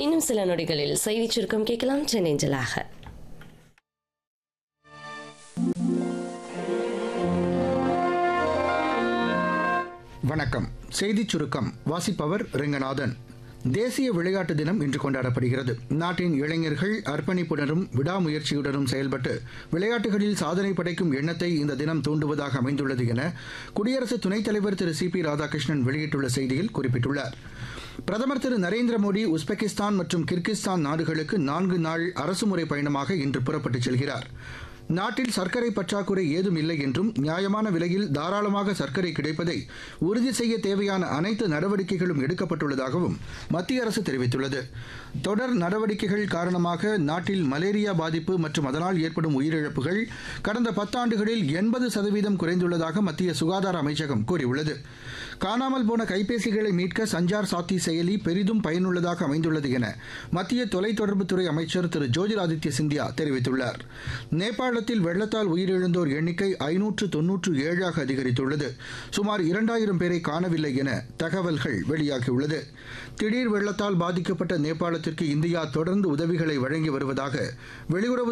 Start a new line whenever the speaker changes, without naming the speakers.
இன்னும் சில நொடிகளில் செய்திச் சுருக்கம் கேட்கலாம் சென்னேஞ்சலாக
வணக்கம் செய்திச் சுருக்கம் வாசிப்பவர் ரெங்கநாதன் தேசிய விளையாட்டு தினம் இன்று கொண்டாடப்படுகிறது நாட்டின் இளைஞர்கள் அர்ப்பணிப்புடனும் விடாமுயற்சியுடனும் செயல்பட்டு விளையாட்டுகளில் சாதனை படைக்கும் எண்ணத்தை இந்த தினம் தூண்டுவதாக அமைந்துள்ளது என குடியரசு துணைத் தலைவர் திரு சி பி ராதாகிருஷ்ணன் வெளியிட்டுள்ள செய்தியில் குறிப்பிட்டுள்ளார் பிரதமர் திரு நரேந்திர மோடி உஸ்பெகிஸ்தான் மற்றும் கிர்கிஸ்தான் நாடுகளுக்கு நான்கு நாள் அரசுமுறை பயணமாக இன்று புறப்பட்டுச் செல்கிறார் நாட்டில் சர்க்கரை பற்றாக்குறை ஏதும் இல்லை என்றும் நியாயமான விலையில் தாராளமாக சர்க்கரை கிடைப்பதை உறுதி செய்ய தேவையான அனைத்து நடவடிக்கைகளும் எடுக்கப்பட்டுள்ளதாகவும் மத்திய அரசு தெரிவித்துள்ளது தொடர் நடவடிக்கைகள் காரணமாக நாட்டில் மலேரியா பாதிப்பு மற்றும் அதனால் ஏற்படும் உயிரிழப்புகள் கடந்த பத்தாண்டுகளில் எண்பது சதவீதம் குறைந்துள்ளதாக மத்திய சுகாதார அமைச்சகம் கூறியுள்ளது காணாமல் போன கைபேசிகளை மீட்க சஞ்சார் சாத்தி செயலி பெரிதும் பயனுள்ளதாக அமைந்துள்ளது என மத்திய தொலைத்தொடர்புத்துறை அமைச்சர் திரு ஜோதிராதித்ய சிந்தியா தெரிவித்துள்ளார் நேபாளத்தில் வெள்ளத்தால் உயிரிழந்தோர் எண்ணிக்கை ஐநூற்று தொன்னூற்று ஏழாக அதிகரித்துள்ளது சுமார் இரண்டாயிரம் பேரை காணவில்லை என தகவல்கள் வெளியாகியுள்ளது திடீர் வெள்ளத்தால் பாதிக்கப்பட்ட நேபாளத்திற்கு இந்தியா தொடர்ந்து உதவிகளை வழங்கி வருவதாக வெளியுறவு